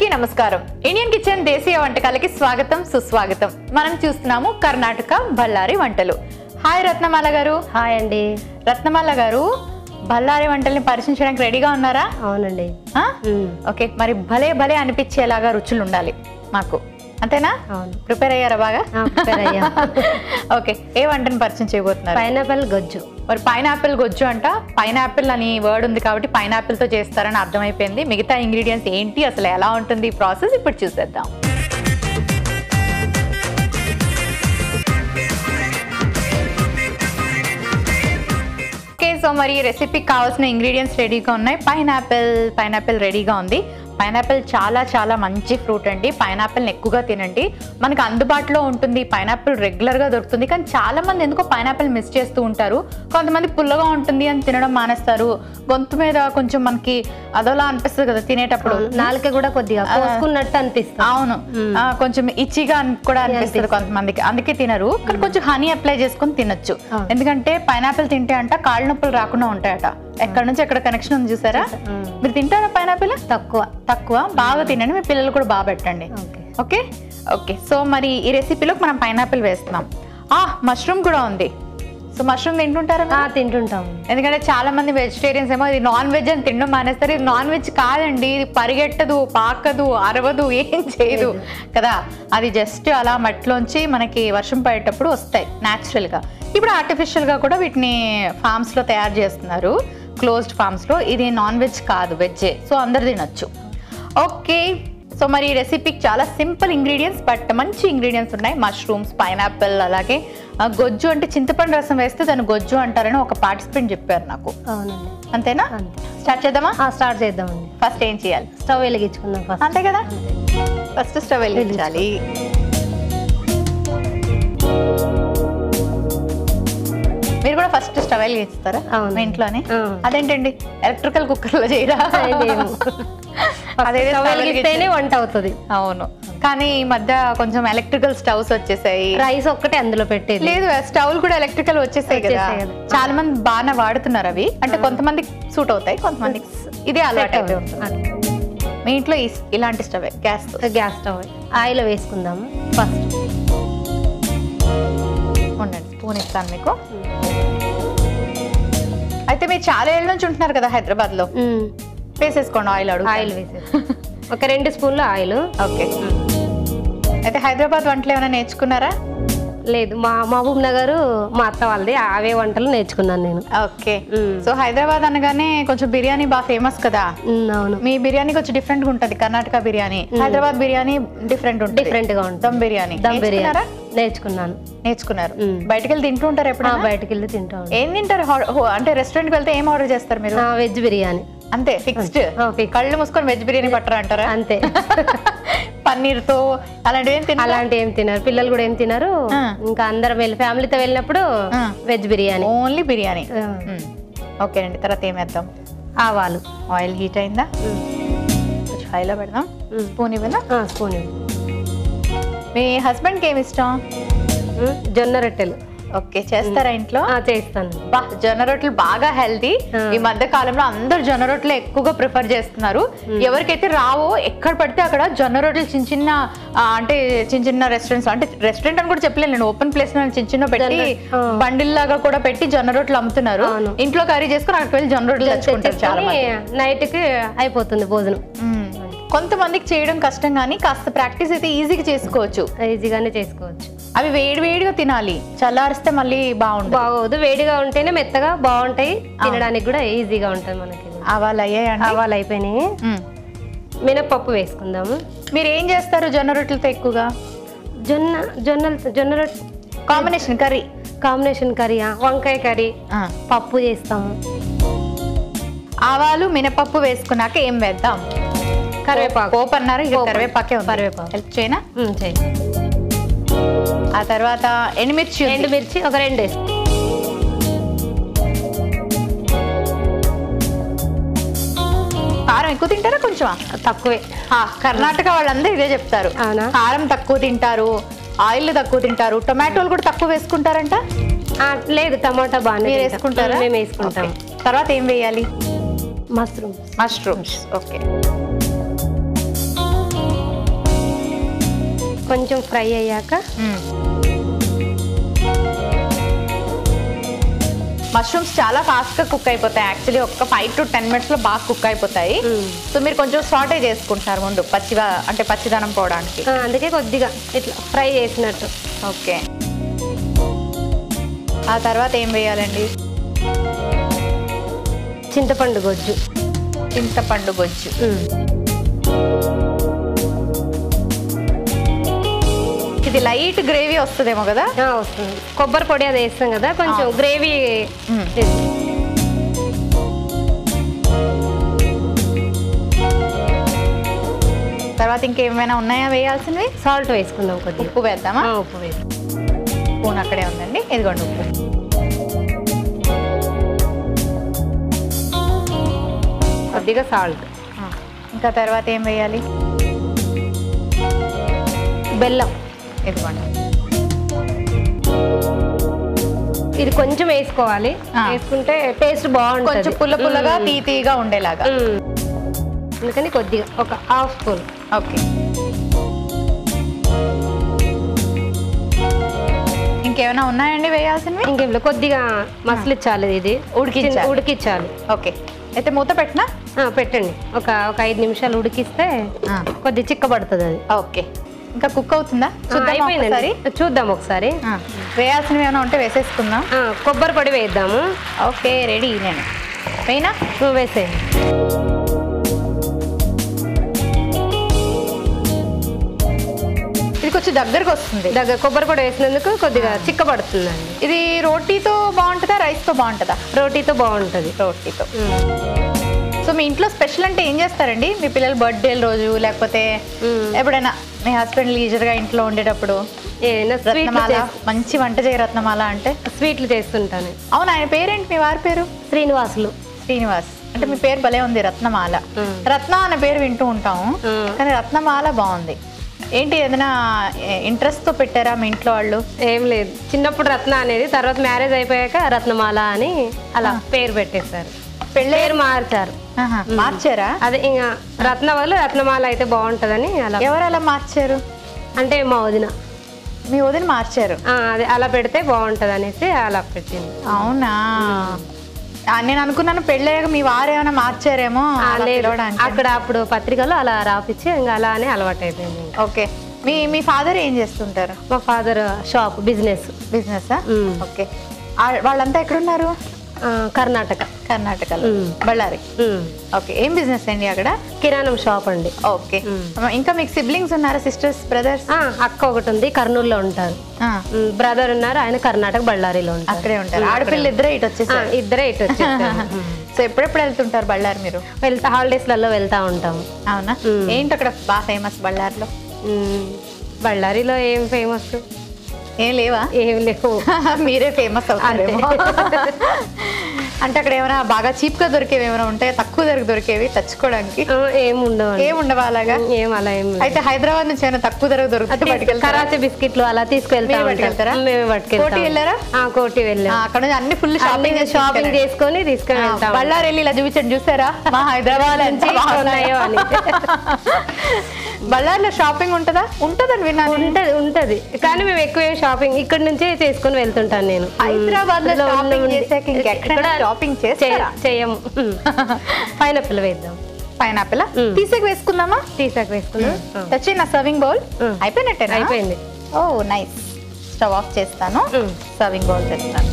అందరికీ నమస్కారం Indian kitchen దేశీయ వంటకాలకి స్వాగతం సుస్వాగతం మనం చూస్తున్నాము కర్ణాటక బళ్ళారి వంటలు హాయ్ రత్నమాల గారు హాయ్ అండి రత్నమాల గారు బళ్ళారి వంటల్ని పరిచయం చేయడానికి రెడీగా ఉన్నారా అవునండి ఆ? మ్మ్. ఓకే మరి భలే భలే అనిపించేలాగా రుచులు ఉండాలి మాకు అంతేనా అవును ప్రిపేర్ అయ్యారా బాగా ఆ, prepare అయ్యా ఓకే ఏ వంటని పరిచయం చేయబోతున్నారు పైనాపిల్ గొజ్జు మరి పైనాపిల్ గొజ్జు అంట పైనాపిల్ అని వర్డ్ ఉంది కాబట్టి pineapple తో చేస్తారని అర్థమైపోయింది మిగతా ఇంగ్రీడియంట్స్ ఏంటి అసలు ఎలా ఉంటుంది ఈ ప్రాసెస్ ఇప్పుడు చూసేద్దాం ఓకే సో మరి రెసిపీకి కావాల్సిన ఇంగ్రీడియంట్స్ రెడీగా ఉన్నాయి పైనాపిల్ పైనాపిల్ రెడీగా ఉంది పైనాపిల్ చాలా చాలా మంచి ఫ్రూట్ అండి పైనాపిల్ని ఎక్కువగా తినండి మనకు అందుబాటులో ఉంటుంది పైనాపిల్ రెగ్యులర్గా దొరుకుతుంది కానీ చాలా మంది ఎందుకో పైనాపిల్ మిస్ చేస్తూ ఉంటారు కొంతమంది పుల్లగా ఉంటుంది అని తినడం మానేస్తారు గొంతు మీద కొంచెం మనకి అదోలా అనిపిస్తుంది కదా తినేటప్పుడు అవును. నాలుక కూడా కొద్దిగా కోసుకున్నట్టు అనిపిస్తుంది అవును ఆ, కొంచెం ఇచ్చిగా కూడా అనిపిస్తుంది కొంతమందికి అందుకే తినరు కానీ కొంచెం హనీ అప్లై చేసుకొని తినొచ్చు అవును. ఎందుకంటే పైనాపిల్ తింటే అంట కాళ్ళ నొప్పులు రాకుండా ఉంటాయట ఎక్కడ నుంచి ఎక్కడ కనెక్షన్ ఉంది చూసారా మ్మ్. మీరు తింటారా పైనాపిల్ తక్కువ తక్కువ బాగా తినండి మీ పిల్లలు కూడా బాగా పెట్టండి ఓకే ఓకే ఓకే సో మరి ఈ రెసిపీలో మనం పైనాపిల్ వేస్తున్నాం ఆ మష్రూమ్ కూడా ఉంది సో మష్రూమ్ తింటుంటారా ఆ, మీరు? తింటుంటాం ఎందుకంటే చాలా మంది వెజిటేరియన్స్ ఏమో ఇది నాన్ వెజ్ అని తినడం మానేస్తారు ఇది నాన్ వెజ్ కాదండి ఇది పరిగెట్టదు పాకదు అరవదు ఏం చేయదు కదా అది జస్ట్ అలా మట్టిలోంచి మనకి వర్షం పడేటప్పుడు వస్తాయి న్యాచురల్గా ఇప్పుడు ఆర్టిఫిషియల్గా కూడా వీటిని ఫామ్స్లో తయారు చేస్తున్నారు క్లోజ్డ్ ఫామ్స్లో ఇది నాన్ వెజ్ కాదు వెజ్జే సో అందరు తినొచ్చు ఓకే సో మరి ఈ రెసిపీకి చాలా సింపుల్ ఇంగ్రీడియంట్స్ బట్ మంచి ఇంగ్రీడియంట్స్ ఉన్నాయి మష్రూమ్స్ పైనాపిల్ అలాగే ఆ, గొజ్జు అంటే చింతపండు రసం వేస్తే దాన్ని గొజ్జు అంటారని ఒక పార్టిసిపెంట్ చెప్పారు నాకు అవునండి అంతేనా అంతే స్టార్ట్ చేద్దామా ఆ, స్టార్ట్ చేద్దామండి ఫస్ట్ ఏం చేయాలి స్టవ్ వెలిగించుకుందాం ఫస్ట్ అంతే కదా ఫస్ట్ స్టవ్ వెలిగించాలి మీరు కూడా ఫస్ట్ స్టవ్ వెలిగిస్తారా అవును. మీ ఇంట్లోనే ఆ. అదేంటండి ఎలక్ట్రికల్ కుక్కర్ లో చేయరా చేయలేము. అదేదో స్టవ్ stove వెలిగిస్తేనే వంట అవుతుంది అవును కానీ ఈ మధ్య కొంచెం ఎలక్ట్రికల్ స్టవ్స్ వచ్చేసాయి రైస్ ఒక్కటే అందులో పెట్టేది లేదు స్టవ్లు కూడా ఎలక్ట్రికల్ వచ్చేసాయి కదా వచ్చేసాయి కదా. చాలా మంది బాగానే వాడుతున్నారు అవి అంటే కొంతమందికి సూట్ అవుతాయి కొంతమందికి ఇదే అలవాటు అయితే ఉంటుంది మీ ఇంట్లో ఈ- ఇలాంటి stove gas gas stove oil వేసుకుందాము ఫస్ట్ ఉండండి స్పూన్ ఇస్తాను మీకు అయితే మీరు చాలా ఏళ్ళ నుంచి ఉంటున్నారు కదా హైదరాబాద్ లో వేసేసుకోండి ఆయిల్ అడుగు ఆయిల్ వేసేసి ఒక రెండు స్పూన్లు ఆయిల్ ఓకే అయితే హైదరాబాద్ వంటలు ఏమైనా నేర్చుకున్నారా లేదు మా మహబూబ్ నగర్ మా అత్త వాళ్ళది అవే వంటలు నేర్చుకున్నాను నేను ఓకే మ్మ్. సో హైదరాబాద్ అనగానే కొంచెం బిర్యానీ బాగా ఫేమస్ కదా మ్, అవును మీ బిర్యానీ కొంచెం డిఫరెంట్ గా ఉంటది కర్ణాటక బిర్యానీ హైదరాబాద్ బిర్యానీ డిఫరెంట్ ఉంటుంది డిఫరెంట్ గా ఉంటుంది దమ్ బిర్యానీ దమ్ బిర్యానీ నేర్చుకున్నారా? నేర్చుకున్నాను నేర్చుకున్నారు మ్మ్. బయటకు వెళ్ళి తింటూ ఉంటారు ఎప్పుడు బయటకి వెళ్ళి తింటాను ఏం తింటారు హో- హో- అంటే రెస్టారెంట్ కి వెళ్తే ఏం ఆర్డర్ చేస్తారు మీరు వెజ్ బిర్యానీ అంతే ఫిక్స్డ్ ఆ, fixed. కళ్ళు మూసుకొని వెజ్ బిర్యానీ పట్టరా అంటారా అంతే పన్నీర్ తో అలాంటివి ఏం తినాలి అలాంటి ఏం తినరు పిల్లలు కూడా ఏం తినరు ఆ. ఇంకా అందరం వెళ్ళి ఫ్యామిలీతో వెళ్ళినప్పుడు ఆ. వెజ్ బిర్యానీ ఓన్లీ బిర్యానీ ఆ, ఓకే అండి తర్వాత ఏమేద్దాం ఆవాలు ఆయిల్ హీట్ అయిందా కొంచెం హైలో పెడదాం మ్మ్. స్పూన్ ఇవ్వనా ఆ, స్పూన్ ఇవ్వు. మీ హస్బెండ్కి ఏమి ఇష్టం మ్, జొన్న రొట్టెలు ఓకే చేస్తారా ఇంట్లో ఆ, చేస్తాను బా జొన్న రొట్టెలు బాగా హెల్తీ ఆ. ఈ మధ్య కాలంలో అందరు జొన్న రొట్టెలు ఎక్కువగా ప్రిఫర్ చేస్తున్నారు ఎవరికైతే రావో ఎక్కడ పడితే అక్కడ జొన్న రొట్టెలు చిన్న చిన్న ఆ, అంటే చిన్న చిన్న రెస్టారెంట్స్ అంటే రెస్టారెంట్ అని కూడా చెప్పలేను నేను ఓపెన్ ప్లేస్ చిన్న చిన్న పెట్టి జొన్న- ఆ. బండిల్ లాగా కూడా పెట్టి జొన్న రొట్టెలు అమ్ముతున్నారు అవును. ఇంట్లో కర్రీ చేసుకుని అక్కడికి వెళ్ళి జొన్న రొట్టెలు తెచ్చుకుంటారు చాలా మంది నైట్ కి అయిపోతుంది భోజనం మ్మ్. కొంతమందికి చేయడం కష్టం కానీ కాస్త ప్రాక్టీస్ అయితే ఈజీగా చేసుకోవచ్చు ఈజీగానే చేసుకోవచ్చు అవి వేడి వేడిగా తినాలి చల్లారిస్తే మళ్ళీ బాగుండదు బాగోదు వేడిగా ఉంటేనే మెత్తగా బాగుంటాయి తినడానికి కూడా ఈజీగా ఉంటుంది మనకి ఆవాలు అయ్యాయండి ఆవాలు అయిపోయినాయి మ్మ్. మినప్పప్పు వేసుకుందాము మీరు ఏం చేస్తారు జొన్న రొట్టెలతో ఎక్కువగా జొన్న జొన్నలు జొన్న రొట్టె కాంబినేషన్ కర్రీ కాంబినేషన్ కర్రీ వంకాయ కర్రీ పప్పు చేస్తాము ఆవాలు మినపప్పు వేసుకున్నాక ఏం వేద్దాం కరివేపాకు పోపు అన్నారు ఇక పోపు. కరివేపాకే ఉంది కరివేపాకు. హెల్ప్ చేయనా ఉమ్, చేయి ఆ తర్వాత ఎండుమిర్చి ఉంది. ఎండుమిర్చి ఒక రెండు వేసు కారం ఎక్కువ తింటారా కొంచెం తక్కువే కర్ణాటక వాళ్ళందరూ ఇదే చెప్తారు అవునా కారం తక్కువ తింటారు ఆయిల్ తక్కువ తింటారు టొమాటోలు కూడా తక్కువ వేసుకుంటారంట ఆ, లేదు టమాటా బాగానే మీరు తింటాం. వేసుకుంటారా మేము వేసుకుంటాం ఓకే. తర్వాత ఏం వేయాలి మష్రూమ్స్ మష్రూమ్స్ ఓకే కొంచెం ఫ్రై అయ్యాక మష్రూమ్స్ చాలా ఫాస్ట్ గా కుక్ అయిపోతాయి యాక్చువల్లీ ఒక ఫైవ్ టు టెన్ మినిట్స్ లో బాగా కుక్ అయిపోతాయి మ్మ్. సో మీరు కొంచెం సాటే చేసుకుంటున్నారు ముందు పచ్చిగా అంటే పచ్చిదనం పోవడానికి ఆ, అందుకే కొద్దిగా ఇట్లా ఫ్రై చేసినట్టు ఓకే ఆ తర్వాత ఏం వేయాలండి చింతపండు గొజ్జు చింతపండు గొజ్జు ఉమ్. ఇది లైట్ గ్రేవీ వస్తుందేమో కదా ఆ, వస్తుంది కొబ్బరి పొడి అది వేస్తాం కదా కొంచెం ఆ. గ్రేవీ మ్మ్. తర్వాత ఇంకేమైనా ఉన్నాయా వేయాల్సినవి సాల్ట్ వేసుకుందాం కొద్దిగా ఉప్పు వేద్దామా ఆ, ఉప్పు వేసి స్పూన్ అక్కడే ఉందండి ఇదిగోండి ఉప్పు కొద్దిగా సాల్ట్ ఆ, ఇంకా తర్వాత ఏం వేయాలి బెల్లం ఇదిగోండి ఇది కొంచెం వేసుకోవాలి ఆ. వేసుకుంటే టేస్ట్ బాగుంటుంది కొంచెం పుల్ల పుల్లగా మ్మ్. తీ తీగా ఉండేలాగా మ్మ్. అందుకని కొద్దిగా ఒక హాఫ్ స్పూన్ ఓకే ఇంకేమైనా ఉన్నాయండి వేయాల్సినవి ఇంకేం కొద్దిగా మసలిచ్చాలి ఇది ఉడికించాలి. చిన్న- ఉడికించాలి ఓకే అయితే మూత పెట్టినా ఆ, పెట్టండి ఒక ఒక ఐదు నిమిషాలు ఉడికిస్తే ఆ, కొద్ది చిక్కబడుతుంది అది ఓకే ఇంకా కుక్ అవుతుందా ఆ, చూద్దామా అయిపోయిందండి ఒకసారి? చూద్దాం ఒకసారి ఆ, వేయాల్సినవి ఏమైనా ఉంటే వేసేసుకుందాం ఆ, కొబ్బరి పొడి వేద్దాము ఓకే రెడీ నేను వేయినా నువ్వు వేసేయండి ఇది కొంచెం దగ్గరకు వస్తుంది దగ్గర కొబ్బరి పొడి వేసినందుకు కొద్దిగా చిక్కబడుతుందండి ఇది రోటీతో బాగుంటుందా రైస్తో బాగుంటుందా రోటీతో బాగుంటుంది రోటీతో సో మీ ఇంట్లో స్పెషల్ అంటే ఏం చేస్తారండి మీ పిల్లల బర్త్డే రోజు లేకపోతే మ్మ్. ఎప్పుడైనా మీ హస్బెండ్ లీజర్గా ఇంట్లో ఉండేటప్పుడు ఏదైనా స్వీట్లు రత్నమాల మంచి వంట చేయ రత్నమాల అంటే స్వీట్లు చేస్తుంటాను అవును ఆయన పేరేంటి మీ వారి పేరు శ్రీనివాసులు శ్రీనివాస్ అంటే మీ పేరు భలే ఉంది రత్నమాల మ్మ్. రత్న అనే పేరు వింటూ ఉంటాము మ్మ్. కానీ రత్నమాల బాగుంది ఏంటి ఏదైనా ఇంట్రెస్ట్ తో పెట్టారా మీ ఇంట్లో వాళ్ళు ఏం లేదు చిన్నప్పుడు రత్న అనేది తర్వాత మ్యారేజ్ అయిపోయాక రత్నమాల అని అలా పేరు పెట్టేశారు పెళ్ళి పేరు మార్చారు ఆహా, మార్చారా అదే ఇంకా రత్న వల్ల రత్నమాల అయితే బాగుంటుందని అలా ఎవరు అలా మార్చారు అంటే మా వదిన మీ వదిన మార్చారు ఆ, అదే అలా పెడితే బాగుంటుంది అనేసి అలా పెట్టింది అవునా ఆ, నేను అనుకున్నాను పెళ్ళయ్యాక మీ వారు ఏమైనా మార్చారేమో ఆ, అలా లేదు పిలవడానికి. అక్కడ అప్పుడు పత్రికలో అలా రాపిచ్చి ఇంకా అలానే అలవాటు అయిపోయింది ఇంకా. ఓకే మీ మీ ఫాదర్ ఏం చేస్తుంటారు మా ఫాదర్ షాప్ బిజినెస్ బిజినెస్ మ్మ్. ఓకే ఆ- వాళ్ళంతా ఎక్కడున్నారు కర్ణాటక కర్ణాటకలో మ్మ్. బళ్ళారి ఉమ్. ఓకే ఏం బిజినెస్ అండి అక్కడ కిరాణం షాప్ అండి ఓకే మ్మ్. ఇంకా మీకు సిబ్లింగ్స్ ఉన్నారా సిస్టర్స్ బ్రదర్స్ ఆ, అక్క ఒకటి ఉంది కర్నూలులో ఉంటారు బ్రదర్ ఉన్నారు ఆయన కర్ణాటక బళ్ళారిలో ఉంటారు అక్కడే ఉంటారు ఆడపిల్ల ఇద్దరే ఇటు ఆ, వచ్చేసారు ఇద్దరే ఇటు వచ్చేసారు ఉమ్. సో ఎప్పుడెప్పుడు వెళ్తుంటారు బళ్ళారి మీరు వెళ్తా హాలిడేస్లలో వెళ్తా ఉంటాము అవునా మ్మ్. ఏంటి అక్కడ బాగా ఫేమస్ బళ్ళారిలో ఉమ్. బళ్ళారిలో ఏం ఫేమస్ ఏం లేవా ఏం లేవు మీరే ఫేమస్ అవుతారేమో అంటే అక్కడ ఏమైనా బాగా చీప్ గా దొరికేవి ఏమైనా ఉంటాయా తక్కువ ధరకు దొరికేవి తెచ్చుకోవడానికి ఆ, ఏం ఉండవు ఏం ఉండవా అలాగా ఏం అలా ఏం లేదు. అయితే హైదరాబాద్ నుంచి ఏమైనా తక్కువ ధరకు దొరికితే తీసుకు- పట్టుకెళ్తారా కరాచీ బిస్కెట్లు అలా తీసుకెళ్తా మీరు ఉంటాం. పట్టుకెళ్తారా? మేమే పట్టుకెళ్తాం కోటి వెళ్ళారా? ఆ, కోటి వెళ్ళాం ఆ, అక్కడ నుంచి అన్ని ఫుల్ షాపింగ్ షాపింగ్ షాపింగ్ చేసుకొని తీసుకొని వెళ్తాం బళ్ళారి వెళ్ళి ఇలా చూపించండి చూసారా మా హైదరాబాద్ నుంచి ఉన్నాయో అని. బళ్ళారిలో షాపింగ్ ఉంటుందా ఉంటుందని విన్నాను ఉంటది ఉంటది కానీ మేము ఎక్కువ ఏం షాపింగ్ ఇక్కడ నుంచే చేసుకొని వెళ్తుంటాను నేను హైదరాబాద్ లో ఇందులో ఉంది, షాపింగ్ ఉంది. చేసాక ఇంకెక్కడ ఇక్కడ షాపింగ్ చేయ- చేస్తారా చేయము పైనాపిల్ వేద్దాం పైనాపిల్ మ్మ్. తీసేకి వేసుకుందామా తీసాక వేసుకుందాం ఆ. తెచ్చి నా సర్వింగ్ బౌల్ మ్మ్. అయిపోయినట్టేనా అయిపోయింది ఓ నైస్ స్టవ్ ఆఫ్ చేస్తాను మ్మ్. సర్వింగ్ బౌల్ తెస్తాను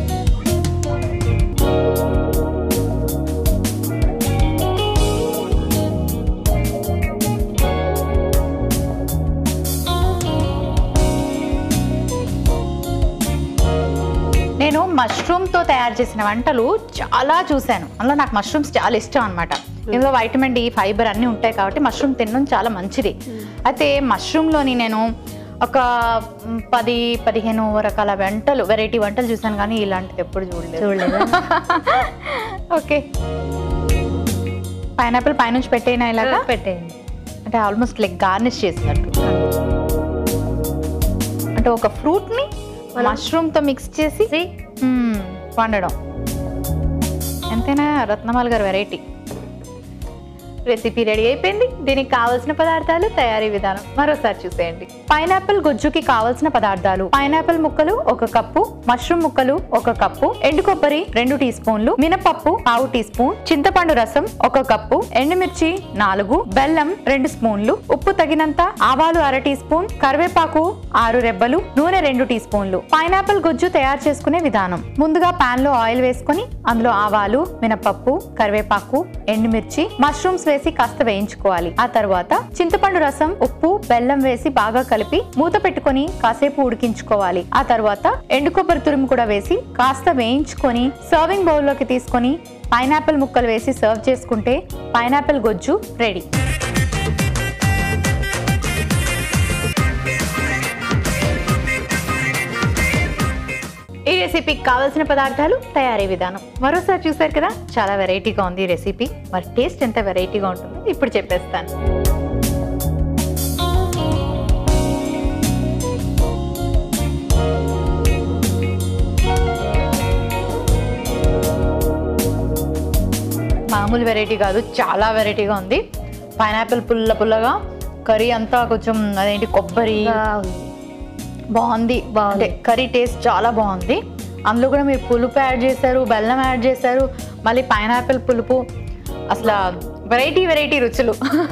నేను మష్రూమ్తో తయారు చేసిన వంటలు చాలా చూశాను అందులో నాకు మష్రూమ్స్ చాలా ఇష్టం అనమాట ఇందులో వైటమిన్ డి ఫైబర్ అన్నీ ఉంటాయి కాబట్టి మష్రూమ్ తినడం చాలా మంచిది అయితే మష్రూమ్లోని నేను ఒక మ్, పది పదిహేను రకాల వంటలు వెరైటీ వంటలు చూశాను కానీ ఇలాంటిది ఎప్పుడు చూడలేదు చూడలేదు ఓకే పైనాపిల్ పైనుంచి పెట్టేనా ఇలాగా పెట్టేయండి అంటే ఆల్మోస్ట్ లైక్ గార్నిష్ చేసినట్టు అంటే ఒక ఫ్రూట్ ని మష్రూమ్ తో మిక్స్ చేసి See? మ్మ్, వండడం ఎంతైనా రత్నమాల్ గారు వెరైటీ రెసిపీ రెడీ అయిపోయింది దీనికి కావాల్సిన పదార్థాలు తయారీ విధానం మరోసారి చూసేయండి పైనాపిల్ గుజ్జుకి కావాల్సిన పదార్థాలు పైనాపిల్ ముక్కలు ఒక కప్పు మష్రూమ్ ముక్కలు ఒక కప్పు ఎండు కొబ్బరి రెండు టీ స్పూన్లు మినపప్పు పావు టీ స్పూన్ చింతపండు రసం ఒక కప్పు ఎండుమిర్చి నాలుగు బెల్లం రెండు స్పూన్లు ఉప్పు తగినంత ఆవాలు అర టీ స్పూన్ కరివేపాకు ఆరు రెబ్బలు నూనె రెండు టీ స్పూన్లు పైనాపిల్ గుజ్జు తయారు చేసుకునే విధానం ముందుగా పాన్ లో ఆయిల్ వేసుకొని అందులో ఆవాలు మినపప్పు కరివేపాకు ఎండుమిర్చి మష్రూమ్స్ వేసి కాస్త వేయించుకోవాలి ఆ తర్వాత చింతపండు రసం ఉప్పు బెల్లం వేసి బాగా కలిపి మూత పెట్టుకొని కాసేపు ఉడికించుకోవాలి ఆ తర్వాత ఎండు కొబ్బరి తురుము కూడా వేసి కాస్త వేయించుకొని సర్వింగ్ బౌల్లోకి తీసుకొని పైనాపిల్ ముక్కలు వేసి సర్వ్ చేసుకుంటే పైనాపిల్ గొజ్జు రెడీ ఈ రెసిపీకి కావాల్సిన పదార్థాలు తయారీ విధానం మరోసారి చూసారు కదా చాలా వెరైటీగా ఉంది ఈ రెసిపీ మరి టేస్ట్ ఎంత వెరైటీగా ఉంటుందో ఇప్పుడు చెప్పేస్తాను మామూలు వెరైటీ కాదు చాలా వెరైటీగా ఉంది పైనాపిల్ పుల్ల పుల్లగా కర్రీ అంతా కొంచెం అదేంటి కొబ్బరి బాగుంది బాగుంది కర్రీ టేస్ట్ చాలా బాగుంది అందులో కూడా మీరు పులుపు యాడ్ చేశారు బెల్లం యాడ్ చేశారు మళ్ళీ పైనాపిల్ పులుపు అసలు వెరైటీ వెరైటీ రుచులు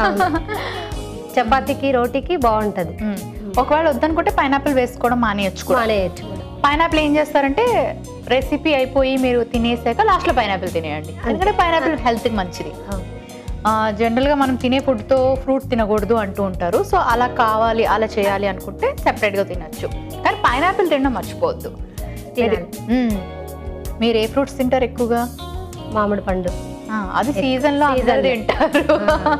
చపాతీకి రోటీకి బాగుంటది మ్మ్. ఒకవేళ వద్దనుకుంటే పైనాపిల్ వేసుకోవడం మానేయచ్చు కూడా మానేయచ్చు కూడా పైనాపిల్ ఏం చేస్తారంటే రెసిపీ అయిపోయి మీరు తినేసాక లాస్ట్లో పైనాపిల్ తినేయండి ఎందుకంటే పైనాపిల్ హెల్త్కి మంచిది అవును. జనరల్గా మనం తినే ఫుడ్తో ఫ్రూట్ తినకూడదు అంటూ ఉంటారు సో అలా కావాలి అలా చేయాలి అనుకుంటే సెపరేట్గా తినచ్చు కానీ పైనాపిల్ తినడం మర్చిపోవద్దు తినాలి. మ్మ్. మీరు ఏ ఫ్రూట్స్ తింటారు ఎక్కువగా మామిడి పండు ఆ, అది సీజన్ లో అందరూ Season. తింటారు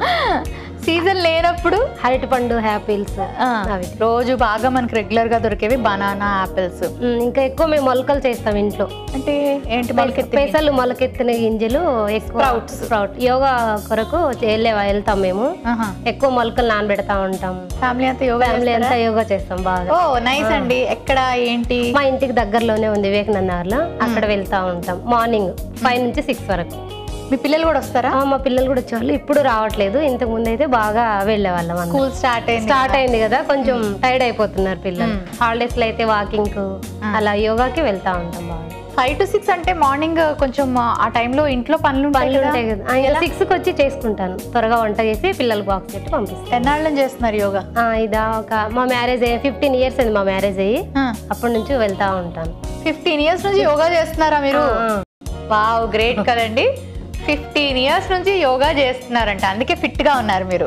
సీజన్ లేనప్పుడు అరటి పండు హ్యాపిల్స్ ఆ, అవి రోజు బాగా మనకి రెగ్యులర్ గా దొరికేవి బనానా ఆపిల్స్ ఉమ్, ఇంకా ఎక్కువ మేము మొలకలు చేస్తాం ఇంట్లో అంటే ఏంటి మొలకెత్తి పెసలు మొలకెత్తిన గింజలు ఎక్కువ Sprouts. స్ప్రౌట్ యోగా కొరకు వెళ్ళే వెళ్తాం మేము ఎక్కువ మొలకలు నానబెడతా ఉంటాం ఫ్యామిలీ అంతా యోగా ఫ్యామిలీ అంతా యోగా చేస్తాం బాగా ఓ నైస్ అండి ఎక్కడ ఏంటి మా ఇంటికి దగ్గరలోనే ఉంది వివేకానంద నగర్లో అక్కడ వెళ్తా ఉంటాం మార్నింగ్ ఫైవ్ నుంచి సిక్స్ వరకు మీ పిల్లలు కూడా వస్తారా ఆ, మా పిల్లలు కూడా వచ్చేవాళ్ళు ఇప్పుడు రావట్లేదు ఇంతకు ముందు అయితే బాగా వెళ్ళేవాళ్ళం అందరం. స్కూల్ స్టార్ట్ అయింది స్టార్ట్ అయింది కదా కొంచెం టైర్డ్ అయిపోతున్నారు పిల్లలు హాలిడేస్ లో అయితే వాకింగ్ అలా యోగాకి వెళ్తా ఉంటాం బాగా ఫైవ్ టు సిక్స్ అంటే మార్నింగ్ కొంచెం ఆ టైంలో ఇంట్లో పనులు ఉంటాయి పనులు కదా ఉంటాయి కదా సిక్స్ కి వచ్చి చేసుకుంటాను త్వరగా వంట చేసి పిల్లలకు బాక్స్ పెట్టి పంపిస్తాను ఎన్నాళ్ళ నుంచి చేస్తున్నారు యోగా ఆ, ఇదా ఒక మా మ్యారేజ్ అయ్యి ఫిఫ్టీన్ ఇయర్స్ అయింది మా మ్యారేజ్ అయ్యి అప్పటి నుంచి వెళ్తా ఉంటాను ఫిఫ్టీన్ ఇయర్స్ నుంచి యోగా చేస్తున్నారా మీరు ఆ, వావ్ గ్రేట్ కదండి ఫిఫ్టీన్ ఇయర్స్ నుంచి యోగా చేస్తున్నారంట అందుకే ఫిట్ గా ఉన్నారు మీరు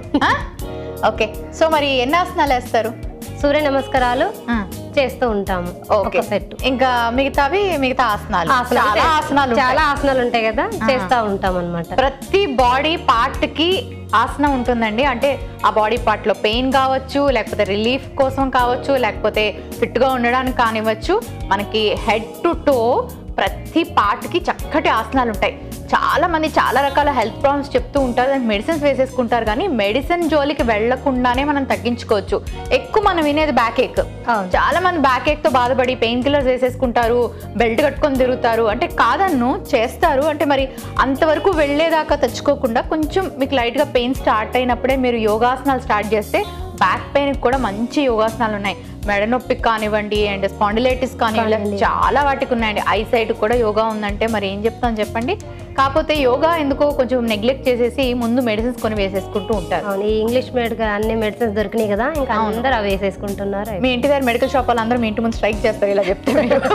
ఓకే సో మరి ఎన్ని ఆసనాలు వేస్తారు సూర్య నమస్కారాలు చేస్తూ ఉంటాము ఓకే ఒక సెట్ ఇంకా మిగతావి మిగతా ఆసనాలు చాలా ఆసనాలు ఉంటాయి. చాలా ఆసనాలు ఉంటాయి కదా చేస్తా ఉంటాం అనమాట ప్రతి బాడీ పార్ట్ కి ఆసనం ఉంటుందండి అంటే ఆ బాడీ పార్ట్ లో పెయిన్ కావచ్చు లేకపోతే రిలీఫ్ కోసం కావచ్చు లేకపోతే ఫిట్ గా ఉండడానికి కానివ్వచ్చు మనకి హెడ్ టు టో ప్రతి పార్ట్ కి చక్కటి ఆసనాలు ఉంటాయి చాలా మంది చాలా రకాల హెల్త్ ప్రాబ్లమ్స్ చెప్తూ ఉంటారు దానికి మెడిసిన్స్ వేసేసుకుంటారు కానీ మెడిసిన్ జోలికి వెళ్లకుండానే మనం తగ్గించుకోవచ్చు ఎక్కువ మనం వినేది బ్యాక్ ఏక్ అవును. చాలా మంది బ్యాక్ ఏక్ తో బాధపడి పెయిన్ కిల్లర్స్ వేసేసుకుంటారు బెల్ట్ కట్టుకొని తిరుగుతారు అంటే కాదన్ను చేస్తారు అంటే మరి అంతవరకు వెళ్ళేదాకా తెచ్చుకోకుండా కొంచెం మీకు లైట్ గా పెయిన్ స్టార్ట్ అయినప్పుడే మీరు యోగాసనాలు స్టార్ట్ చేస్తే బ్యాక్ పెయిన్ కూడా మంచి యోగాసనాలు ఉన్నాయి మెడ నొప్పికి కానివ్వండి అండ్ స్పాండిలైటిస్ కానివ్వండి కానివ్వండి. చాలా వాటికి ఉన్నాయండి ఐ సైట్ కూడా యోగా ఉందంటే మరి ఏం చెప్తాను చెప్పండి కాకపోతే యోగా ఎందుకో కొంచెం నెగ్లెక్ట్ చేసేసి ముందు మెడిసిన్స్ కొని వేసేసుకుంటూ ఉంటారు అవును ఈ ఇంగ్లీష్ మేడ్ అన్ని మెడిసిన్స్ దొరికినాయి కదా ఇంకా అందరూ అవి వేసేసుకుంటున్నారు మీ ఇంటి దగ్గర మెడికల్ షాప్ వాళ్ళందరూ మీ ఇంటి ముందు స్ట్రైక్ చేస్తారు ఇలా చెప్తే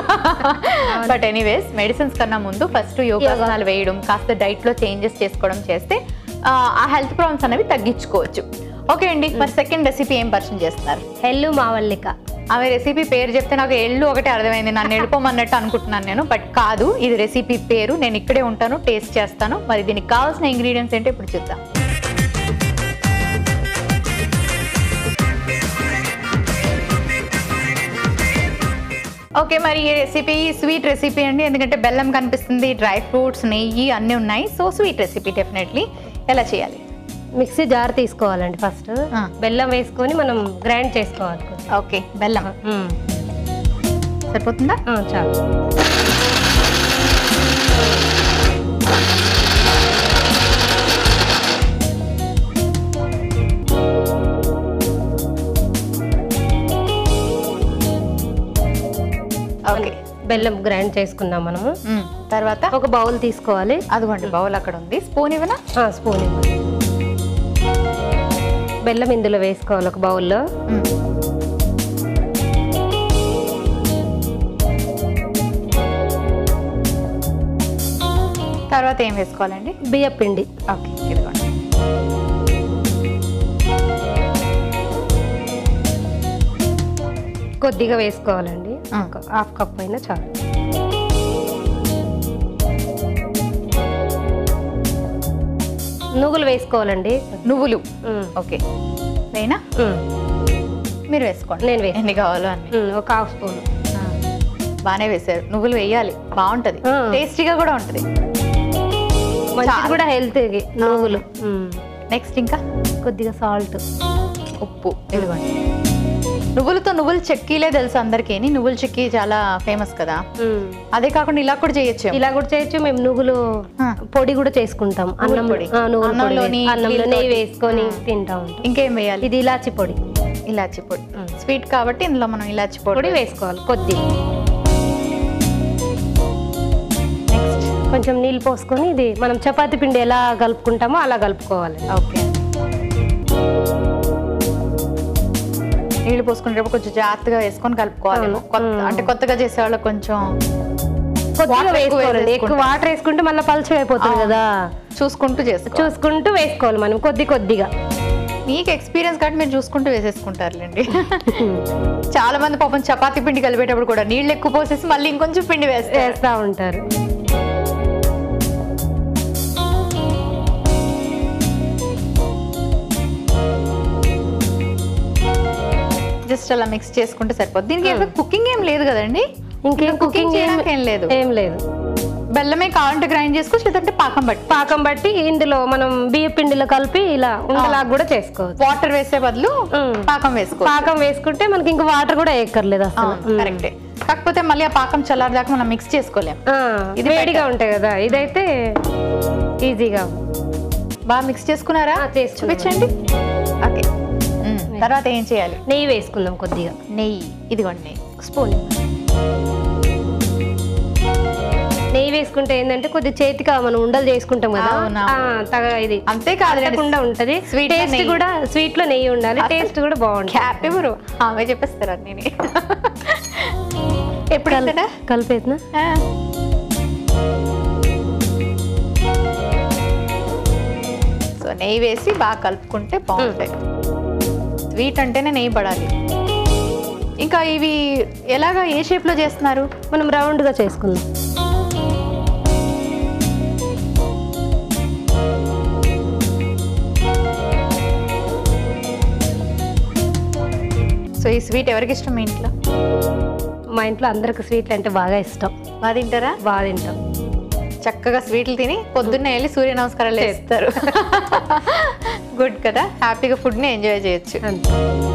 బట్ ఎనీవేస్ మెడిసిన్స్ కన్నా ముందు ఫస్ట్ యోగాసనాలు వేయడం కాస్త డైట్ లో చేంజెస్ చేసుకోవడం చేస్తే ఆ, ఆ హెల్త్ ప్రాబ్లమ్స్ అనేవి తగ్గించుకోవచ్చు ఓకే అండి మరి సెకండ్ రెసిపీ ఏం పరిచయం చేస్తున్నారు హెల్లు మావల్లిక ఆమె రెసిపీ పేరు చెప్తే నాకు ఎళ్ళు ఒకటే అర్థమైంది నన్ను వెళ్ళిపోమన్నట్టు అనుకుంటున్నాను నేను బట్ కాదు ఇది రెసిపీ పేరు నేను ఇక్కడే ఉంటాను టేస్ట్ చేస్తాను మరి దీనికి కావాల్సిన ఇంగ్రీడియంట్స్ ఏంటో ఇప్పుడు చూద్దాం ఓకే మరి ఈ రెసిపీ స్వీట్ రెసిపీ అండి ఎందుకంటే బెల్లం కనిపిస్తుంది డ్రై ఫ్రూట్స్ నెయ్యి అన్నీ ఉన్నాయి సో స్వీట్ రెసిపీ డెఫినెట్లీ ఎలా చేయాలి మిక్సీ జార్ తీసుకోవాలండి ఫస్ట్ ఆ. బెల్లం వేసుకొని మనం గ్రైండ్ చేసుకోవాలి కొంచెం. ఓకే బెల్లం ఉమ్. సరిపోతుందా ఆ, చాలు ఓకే బెల్లం గ్రైండ్ చేసుకుందాం మనము మ్మ్. తర్వాత ఒక బౌల్ తీసుకోవాలి అదిగోండి బౌల్ అక్కడ ఉంది స్పూన్ ఇవ్వనా ఆ, స్పూన్ ఇవ్వండి. బెల్లం ఇందులో వేసుకోవాలి ఒక బౌల్లో మ్మ్. తర్వాత ఏం వేసుకోవాలండి బియ్య పిండి ఓకే ఇదిగోండి కొద్దిగా వేసుకోవాలండి ఆ. ఒక హాఫ్ కప్ అయినా చాలు నువ్వులు వేసుకోవాలండి నువ్వులు ఉమ్, ఓకే వేనా ఉమ్, మీరు వేసుకోండి నేను వేస్తాను. ఎన్ని కావాలో అన్ని ఉమ్, ఒక హాఫ్ స్పూన్ ఆ, బాగానే వేసారు నువ్వులు వేయాలి బాగుంటది ఆ. టేస్టీగా కూడా ఉంటది మంచిది కూడా హెల్త్ నువ్వులు ఉమ్, నెక్స్ట్ ఇంకా కొద్దిగా సాల్ట్ ఉప్పు ఇదిగోండి నువ్వులతో నువ్వులు చెక్కీలే తెలుసు అందరికీ నువ్వుల చెక్కీ చాలా ఫేమస్ కదా అదే కాకుండా ఇలా కూడా చేయొచ్చు ఇలా కూడా చేయొచ్చు మేము నువ్వులు ఆ. పొడి కూడా చేసుకుంటాం అన్నం పొడి. ఆ, నువ్వుల పొడి అన్నంలోని వేసి- అన్నంలో నెయ్యి నీళ్ళతోటి. వేసుకొని తింటా ఉంటాం ఇంకేం వేయాలి ఇది ఇలాచి పొడి ఇలాచి పొడి ఉమ్. స్వీట్ కాబట్టి ఇందులో మనం ఇలాచి పొడి పొడి వేసుకోవాలి కొద్ది నెక్స్ట్ కొంచెం నీళ్ళు పోసుకొని ఇది మనం చపాతి పిండి ఎలా కలుపుకుంటామో అలా కలుపుకోవాలి ఓకే నీళ్లు పోసుకునేటప్పుడు కొంచెం జాగ్రత్తగా వేసుకొని కలుపుకోవాలి అవును. కొత్త ఉమ్. అంటే కొత్తగా చేసే వాళ్ళకి కొంచెం కొద్దిగా వాటర్ ఎక్కువ వేసుకోవాలండి ఎక్కువ వేసేసుకుంటాం. వాటర్ వేసుకుంటే మళ్ళీ పలుచగా అయిపోతుంది కదా చూసుకుంటూ చేసుకో చూసుకుంటూ వేసుకోవాలి మనం కొద్ది కొద్దిగా మీకు ఎక్స్పీరియన్స్ కాబట్టి మీరు చూసుకుంటూ వేసేసుకుంటారులేండి చాలా మంది పాపం చపాతీ పిండి కలిపేటప్పుడు కూడా నీళ్ళు ఎక్కువ పోసేసి మళ్ళీ ఇంకొంచెం పిండి వేస్తారు వేస్తూ ఉంటారు జస్ట్ అలా మిక్స్ చేసుకుంటే సరిపోతుంది దీనికి ఏమైనా కుకింగ్ ఏం లేదు కదండి ఇంకేం కుకింగ్ చేయడానికి ఏం లేదు ఏం లేదు బెల్లమే కావాలంటే గ్రైండ్ చేసుకోవచ్చు లేదంటే పాకం బట్టి పాకం బట్టి ఇందులో మనం బియ్య పిండిలో కలిపి ఇలా ఉండలాగా కూడా చేసుకోవచ్చు వాటర్ వేసే బదులు ఉమ్. పాకం వేసుకో పాకం వేసుకుంటే మనకి ఇంకా వాటర్ కూడా వేయక్కర్లేదు అసలు కరెక్టే కాకపోతే మళ్ళీ ఆ పాకం చల్లారదాకా మనం మిక్స్ చేసుకోలేం ఆ, ఇది వేడిగా ఉంటాయి కదా ఇదైతే ఈజీగా బాగా మిక్స్ చేసుకున్నారా ఆ, చేసుకున్నాం. చూపించండి ఓకే మ్మ్. తర్వాత ఏం చేయాలి నెయ్యి వేసుకుందాం కొద్దిగా నెయ్యి ఇదిగోండి నెయ్యి స్పూన్ నెయ్యి వేసుకుంటే ఏంటంటే కొద్ది చేతిగా మనం ఉండలు చేసుకుంటాం కదా అవునా. ఆ, తగ ఇది అంతే కాదు అంతకుండా ఉంటది Sweet లో టేస్ట్ నెయ్యి. కూడా స్వీట్ లో నెయ్యి ఉండాలి టేస్ట్ కూడా బాగుంటుంది క్యాప్ ఎవరు ఆమె చెప్పేస్తారు అన్ని ఎప్పుడు ఇస్తాడా? కలిపేసిన ఆ. సో నెయ్యి వేసి బాగా కలుపుకుంటే బాగుంటాయి స్వీట్ అంటేనే నెయ్యి పడాలి ఇంకా ఇవి ఎలాగా ఏ షేప్ లో చేస్తున్నారు మనం రౌండ్ గా చేసుకుందాం సో ఈ స్వీట్ ఎవరికి ఇష్టం మీ ఇంట్లో మా ఇంట్లో అందరికి స్వీట్లు అంటే బాగా ఇష్టం బాగా తింటారా బాగా తింటాం చక్కగా స్వీట్లు తిని పొద్దున్నే వెళ్ళి సూర్య నమస్కారాలు చేస్తారు గుడ్ కదా హ్యాపీగా ఫుడ్ని ఎంజాయ్ చేయొచ్చు అంతే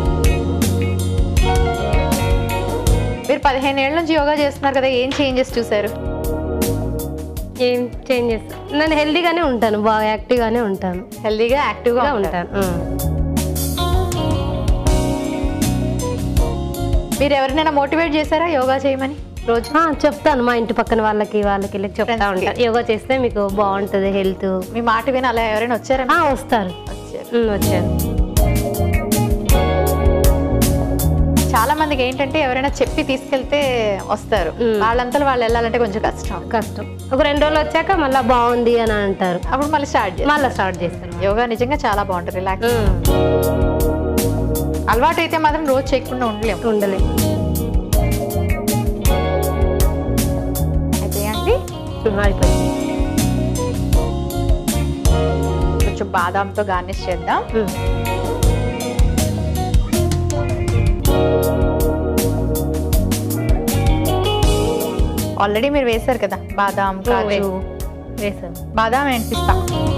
మీరు పదిహేను ఏళ్ళ నుంచి యోగా చేస్తున్నారు కదా ఏం చేంజెస్ చూసారు ఏం చేంజ్ చేస్తాం నేను హెల్దీగానే ఉంటాను బాగా యాక్టివ్గానే ఉంటాను హెల్దీగా యాక్టివ్గా గా ఉంటారు ఉంటాను ఉం. మీరు ఎవరినైనా మోటివేట్ చేశారా యోగా చేయమని రోజు ఆ, చెప్తాను మా ఇంటి పక్కన వాళ్ళకి వాళ్ళకి వీళ్ళకి చెప్తా Friends కి. ఉంటాను యోగా చేస్తే మీకు బాగుంటుంది హెల్త్ మీ మాట విని అలా ఎవరైనా వచ్చారా వస్తారు వచ్చారు ఉం, వచ్చారు చాలా మందికి ఏంటంటే ఎవరైనా చెప్పి తీసుకెళ్తే వస్తారు మ్మ్. వాళ్ళంతా వాళ్ళు వెళ్ళాలంటే కొంచెం కష్టం కష్టం ఒక రెండు రోజులు వచ్చాక మళ్ళీ బాగుంది అని అంటారు అప్పుడు మళ్ళీ స్టార్ట్ చేయాలి మళ్ళీ స్టార్ట్ చేస్తారు యోగా నిజంగా చాలా బాగుంటుంది రిలాక్స్ ఉం. అలవాటు అయితే మాత్రం రోజు చేయకుండా ఉండలేము ఉండలే అయితే అండి ఉం, అయిపోయింది కొంచెం బాదాంతో గార్నిష్ చేద్దాం ఉం. ఆల్రెడీ మీరు వేశారు కదా బాదాం కాజు వేసాం. వేసాం బాదాం అండ్ పిస్తా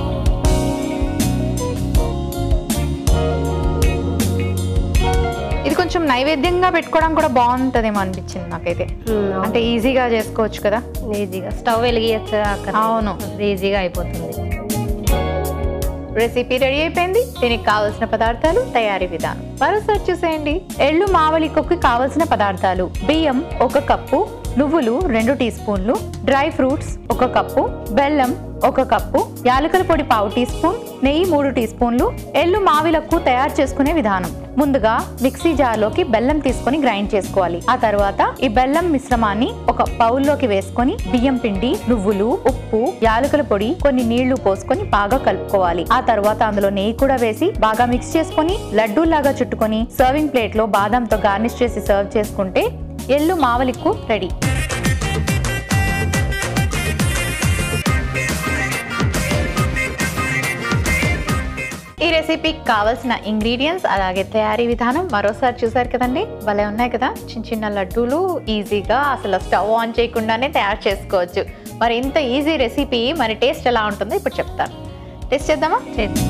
ఇది కొంచెం నైవేద్యంగా పెట్టుకోవడం కూడా బాగుంటదేమో అనిపించింది నాకైతే ఉం, అవును. అంటే ఈజీగా చేసుకోవచ్చు కదా ఈజీగా స్టవ్ వెలిగించచ్చు అక్కడ అవును. ఈజీగా అయిపోతుంది రెసిపీ రెడీ అయిపోయింది దీనికి కావలసిన పదార్థాలు తయారీ విధానం మరోసారి చూసేయండి ఎಳ್ಳು మావలికొక్కి కావలసిన పదార్థాలు బియ్యం ఒక కప్పు నువ్వులు రెండు టీ స్పూన్లు డ్రై ఫ్రూట్స్ ఒక కప్పు బెల్లం ఒక కప్పు యాలకుల పొడి పావు టీ స్పూన్ నెయ్యి మూడు టీ స్పూన్లు ఎల్లు మావిలకు తయారు చేసుకునే విధానం ముందుగా మిక్సీ జార్లోకి బెల్లం తీసుకొని గ్రైండ్ చేసుకోవాలి ఆ తర్వాత ఈ బెల్లం మిశ్రమాన్ని ఒక బౌల్లోకి వేసుకొని బియ్యం పిండి నువ్వులు ఉప్పు యాలకుల పొడి కొన్ని నీళ్లు పోసుకొని బాగా కలుపుకోవాలి ఆ తర్వాత అందులో నెయ్యి కూడా వేసి బాగా మిక్స్ చేసుకొని లడ్డూలాగా చుట్టుకొని సర్వింగ్ ప్లేట్ లో బాదంతో గార్నిష్ చేసి సర్వ్ చేసుకుంటే ఎల్లు మావలిక్కు రెడీ ఈ రెసిపీకి కావాల్సిన ఇంగ్రీడియంట్స్ అలాగే తయారీ విధానం మరోసారి చూసారు కదండి భలే ఉన్నాయి కదా చిన్న చిన్న లడ్డూలు ఈజీగా అసలు స్టవ్ ఆన్ చేయకుండానే తయారు చేసుకోవచ్చు మరి ఇంత ఈజీ రెసిపీ మరి టేస్ట్ ఎలా ఉంటుందో ఇప్పుడు చెప్తాను టేస్ట్ చేద్దామా చేద్దాం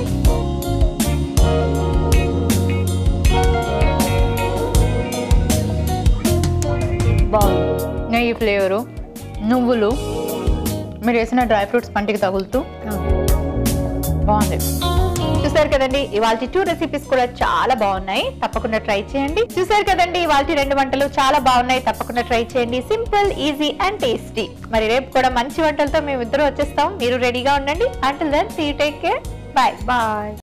బాగుంది నెయ్యి ఫ్లేవరు నువ్వులు మీరు వేసిన డ్రై ఫ్రూట్స్ పంటికి తగులుతూ బాగుంది చూసారు కదండి ఇవాళ టూ రెసిపీస్ కూడా చాలా బాగున్నాయి తప్పకుండా ట్రై చేయండి చూసారు కదండి ఇవాళ రెండు వంటలు చాలా బాగున్నాయి తప్పకుండా ట్రై చేయండి సింపుల్ ఈజీ అండ్ టేస్టీ మరి రేపు కూడా మంచి వంటలతో మేము ఇద్దరు వచ్చేస్తాం మీరు రెడీగా ఉండండి until then see take care bye bye